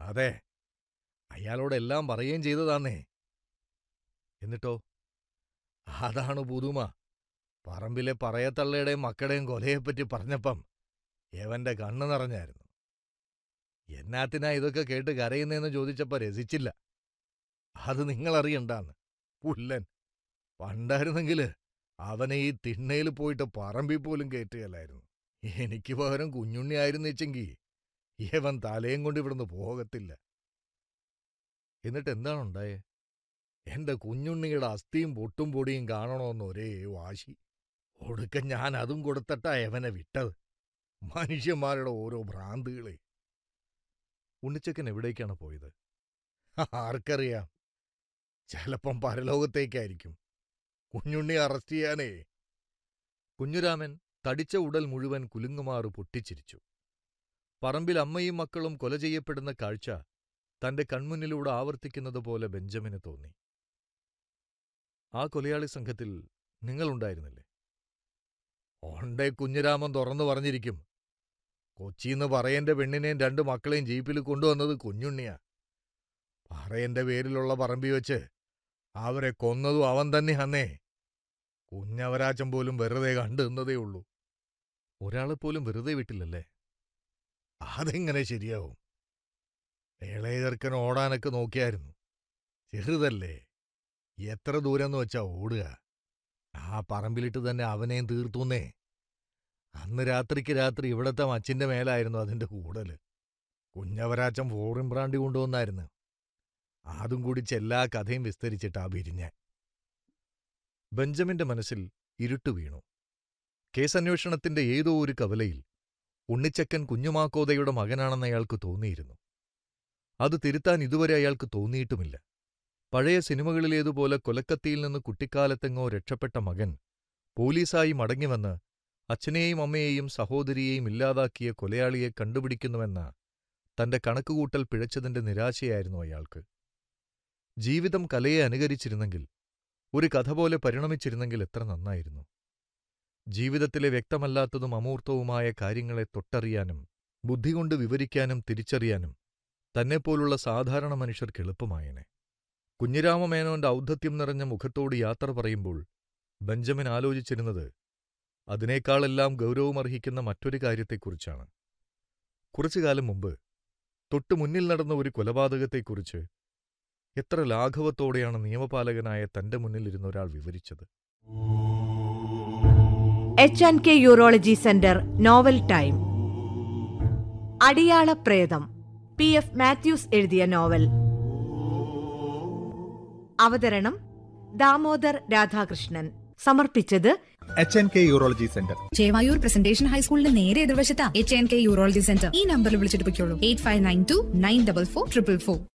അതെ അയാളോടെല്ലാം പറയുകയും ചെയ്തതാന്നേ എന്നിട്ടോ അതാണ് പുതുമ പറമ്പിലെ പറയത്തള്ളയുടെയും മക്കളുടെയും കൊലയെപ്പറ്റി പറഞ്ഞപ്പം എവന്റെ കണ്ണു നിറഞ്ഞായിരുന്നു എന്നാത്തിനാ ഇതൊക്കെ കേട്ട് കരയുന്നതെന്ന് ചോദിച്ചപ്പോ രസിച്ചില്ല അത് നിങ്ങളറിയണ്ടാന്ന് പുല്ലൻ പണ്ടായിരുന്നെങ്കില് അവനെ ഈ തിണ്ണയിൽ പോയിട്ട് പറമ്പിൽ പോലും കയറ്റുകയല്ലായിരുന്നു എനിക്ക് പകരം കുഞ്ഞുണ്ണി ആയിരുന്നെച്ചെങ്കി ഇവൻ തലയും കൊണ്ട് ഇവിടുന്ന് പോകത്തില്ല എന്നിട്ട് എന്താണ് ഉണ്ടായേ എന്റെ കുഞ്ഞുണ്ണിയുടെ അസ്ഥിയും പൊട്ടും പൊടിയും കാണണമെന്ന് ഒരേ വാശി ഒടുക്കം ഞാൻ അതും കൊടുത്തിട്ടാ എവനെ വിട്ടത് മനുഷ്യന്മാരുടെ ഓരോ ഭ്രാന്തുകളെ ഉണ്ണിച്ചക്കൻ എവിടേക്കാണ് പോയത് ആർക്കറിയാം ചിലപ്പം പരലോകത്തേക്കായിരിക്കും കുഞ്ഞുണ്ണി അറസ്റ്റ് ചെയ്യാനേ കുഞ്ഞുരാമൻ തടിച്ച ഉടൽ മുഴുവൻ കുലുങ്ങുമാറ് പൊട്ടിച്ചിരിച്ചു പറമ്പിൽ അമ്മയും മക്കളും കൊല ചെയ്യപ്പെടുന്ന കാഴ്ച തന്റെ കൺമുന്നിലൂടെ ആവർത്തിക്കുന്നത് പോലെ ബെഞ്ചമിന് തോന്നി ആ കൊലയാളി സംഘത്തിൽ നിങ്ങളുണ്ടായിരുന്നില്ലേ ഓണ്ടേ കുഞ്ഞിരാമൻ തുറന്നു പറഞ്ഞിരിക്കും കൊച്ചിന്ന് പറയന്റെ പെണ്ണിനെയും രണ്ട് മക്കളെയും ജീപ്പിൽ കൊണ്ടുവന്നത് കുഞ്ഞുണ്ണിയാ പറയന്റെ പേരിലുള്ള പറമ്പി വെച്ച് അവരെ കൊന്നതും അവൻ തന്നെ അന്നേ കുഞ്ഞവരാച്ചൻ പോലും വെറുതെ കണ്ടു നിന്നതേ ഉള്ളൂ ഒരാളെപ്പോലും വെറുതെ വിട്ടില്ലല്ലേ അതെങ്ങനെ ശരിയാവും ഇളയ ചെറുക്കൻ ഓടാനൊക്കെ നോക്കിയായിരുന്നു ചെറുതല്ലേ എത്ര ദൂരെന്ന് വെച്ചാ ഓടുക ആ പറമ്പിലിട്ട് തന്നെ അവനെയും തീർത്തുന്നേ അന്ന് രാത്രിക്ക് രാത്രി ഇവിടത്തെ മച്ചിന്റെ മേലായിരുന്നു അതിന്റെ കൂടല് കുഞ്ഞവരാച്ചൻ ഫോറിൻ ബ്രാണ്ടി കൊണ്ടുവന്നായിരുന്നു അതും കൂടി ചെല്ലാ കഥയും വിസ്തരിച്ചിട്ടാ പിരിഞ്ഞ ബെഞ്ചമിന്റെ മനസ്സിൽ ഇരുട്ടു വീണു കേസന്വേഷണത്തിന്റെ ഏതോ ഒരു കവലയിൽ ഉണ്ണിച്ചക്കൻ കുഞ്ഞുമാക്കോതയുടെ മകനാണെന്ന് അയാൾക്ക് തോന്നിയിരുന്നു അത് തിരുത്താൻ ഇതുവരെ അയാൾക്ക് തോന്നിയിട്ടുമില്ല പഴയ സിനിമകളിലേതുപോലെ കൊലക്കത്തിയിൽ നിന്ന് കുട്ടിക്കാലത്തെങ്ങോ രക്ഷപ്പെട്ട മകൻ പോലീസായി മടങ്ങിവന്ന് അച്ഛനെയും അമ്മയെയും സഹോദരിയെയും ഇല്ലാതാക്കിയ കൊലയാളിയെ കണ്ടുപിടിക്കുന്നുവെന്ന തന്റെ കണക്കുകൂട്ടൽ പിഴച്ചതിന്റെ നിരാശയായിരുന്നു അയാൾക്ക് ജീവിതം കലയെ അനുകരിച്ചിരുന്നെങ്കിൽ ഒരു കഥ പോലെ പരിണമിച്ചിരുന്നെങ്കിൽ എത്ര നന്നായിരുന്നു ജീവിതത്തിലെ വ്യക്തമല്ലാത്തതും അമൂർത്തവുമായ കാര്യങ്ങളെ തൊട്ടറിയാനും ബുദ്ധികൊണ്ട് വിവരിക്കാനും തിരിച്ചറിയാനും തന്നെപ്പോലുള്ള സാധാരണ മനുഷ്യർക്ക് എളുപ്പമായേനെ കുഞ്ഞിരാമമേനോന്റെ ഔദ്ധത്യം നിറഞ്ഞ മുഖത്തോട് യാത്ര പറയുമ്പോൾ ബെഞ്ചമിൻ ആലോചിച്ചിരുന്നത് അതിനേക്കാളെല്ലാം ഗൗരവമർഹിക്കുന്ന മറ്റൊരു കാര്യത്തെക്കുറിച്ചാണ് കുറച്ചുകാലം മുമ്പ് തൊട്ടു മുന്നിൽ നടന്ന ഒരു കൊലപാതകത്തെക്കുറിച്ച് എത്ര ലാഘവത്തോടെയാണ് നിയമപാലകനായ തന്റെ മുന്നിലിരുന്ന ഒരാൾ വിവരിച്ചത് H and K urology centre novel time അടിയാള പ്രേതം പി എഫ് മാത്യൂസ് എഴുതിയ നോവൽ അവതരണം ദാമോദർ രാധാകൃഷ്ണൻ സമർപ്പിച്ചത് H N K urology centre Chevayur presentation ഹൈസ്കൂളിന്റെ നേരെ എതിർവശത്താ H N K urology centre ഈ നമ്പറിൽ വിളിച്ചിട്ട് പൊയ്ക്കോളൂ eight five nine two nine double four triple four